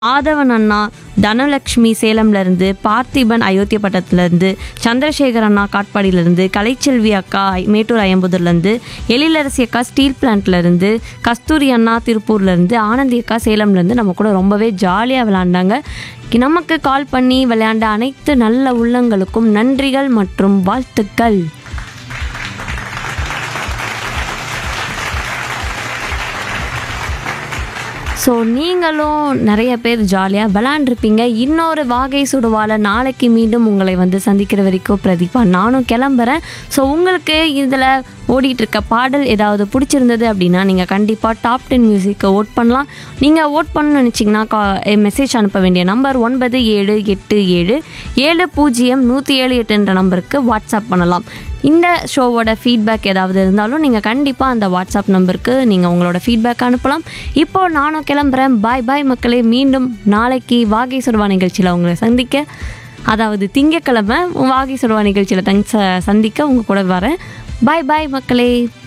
ஆதவன் அண்ணா தனலக்ஷ்மி சேலம்லேருந்து பார்த்திபன் அயோத்தியப்பட்டத்துலேருந்து சந்திரசேகர் அண்ணா காட்பாடியிலேருந்து கலைச்செல்வி அக்கா ஐ- மேட்டூர் அயம்புதூர்லேருந்து எழிலரசி அக்கா ஸ்டீல் பிளான்ட்லேருந்து கஸ்தூரி அண்ணா திருப்பூர்லேருந்து ஆனந்தி அக்கா சேலம்லேருந்து நம்ம கூட ரொம்பவே ஜாலியாக விளாண்டாங்க நமக்கு கால் பண்ணி விளையாண்ட அனைத்து நல்ல உள்ளங்களுக்கும் நன்றிகள் மற்றும் வாழ்த்துக்கள் ஸோ நீங்களும் நிறைய பேர் ஜாலியாக விளாண்டுருப்பீங்க இன்னொரு வாகை சுடுவால நாளைக்கு மீண்டும் உங்களை வந்து சந்திக்கிற வரைக்கும் பிரதீபா நானும் கிளம்புறேன் ஸோ உங்களுக்கு இதில் ஓடிட்டு இருக்க பாடல் ஏதாவது பிடிச்சிருந்தது அப்படின்னா நீங்கள் கண்டிப்பாக டாப் டென் மியூசிக்கை ஓட் பண்ணலாம் நீங்கள் ஓட் பண்ணணும்னு நினச்சிங்கன்னா கா மெசேஜ் அனுப்ப வேண்டிய நம்பர் ஒன்பது ஏழு எட்டு ஏழு ஏழு பூஜ்ஜியம் நூற்றி ஏழு எட்டு என்ற நம்பருக்கு வாட்ஸ்அப் பண்ணலாம் இந்த ஷோவோட ஃபீட்பேக் ஏதாவது இருந்தாலும் நீங்கள் கண்டிப்பாக அந்த வாட்ஸ்அப் நம்பருக்கு நீங்கள் உங்களோட ஃபீட்பேக் அனுப்பலாம் இப்போ நானும் கிளம்புறேன் பாய் பாய் மக்களே மீண்டும் நாளைக்கு வாகை சுடுவா நிகழ்ச்சியில் உங்களை சந்திக்க அதாவது திங்கக்கிழமை வாகை சுடுவா நிகழ்ச்சியில் தங்க சந்திக்க உங்கள் கூட வரேன் பாய் பாய் மக்களே